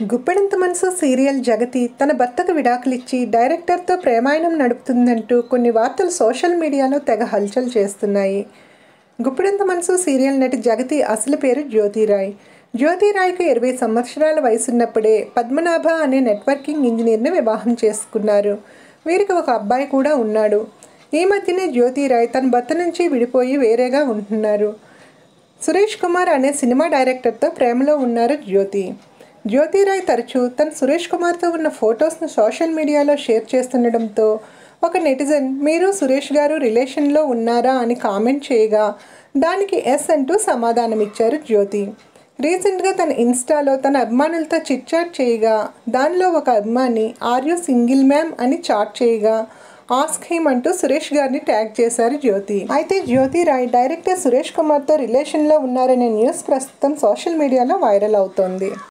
గుప్పెడంత మనసు సీరియల్ జగతి తన భర్తకు విడాకులిచ్చి డైరెక్టర్తో ప్రేమాయణం నడుపుతుందంటూ కొన్ని వార్తలు సోషల్ మీడియాలో తెగ హల్చల్ చేస్తున్నాయి గుప్పెడంత మనసు సీరియల్ నటి జగతి అసలు పేరు జ్యోతిరాయ్ జ్యోతిరాయ్కు ఇరవై సంవత్సరాల వయసున్నప్పుడే పద్మనాభ అనే నెట్వర్కింగ్ ఇంజనీర్ని వివాహం చేసుకున్నారు వీరికి ఒక అబ్బాయి కూడా ఉన్నాడు ఈ మధ్యనే జ్యోతిరాయ్ తన భర్త నుంచి విడిపోయి వేరేగా ఉంటున్నారు సురేష్ కుమార్ అనే సినిమా డైరెక్టర్తో ప్రేమలో ఉన్నారు జ్యోతి జ్యోతిరాయ్ తరచూ తన సురేష్ కుమార్తో ఉన్న ఫొటోస్ను సోషల్ మీడియాలో షేర్ చేస్తుండడంతో ఒక నెటిజన్ మీరు సురేష్ గారు రిలేషన్లో ఉన్నారా అని కామెంట్ చేయగా దానికి ఎస్ అంటూ సమాధానమిచ్చారు జ్యోతి రీసెంట్గా తన ఇన్స్టాలో తన అభిమానులతో చిట్ చాట్ చేయగా దానిలో ఒక అభిమాని ఆర్ యూ సింగిల్ మ్యామ్ అని చాట్ చేయగా ఆస్క్ హిమ్ అంటూ సురేష్ గారిని ట్యాగ్ చేశారు జ్యోతి అయితే జ్యోతి రాయ్ డైరెక్టర్ సురేష్ కుమార్తో రిలేషన్లో ఉన్నారనే న్యూస్ ప్రస్తుతం సోషల్ మీడియాలో వైరల్ అవుతోంది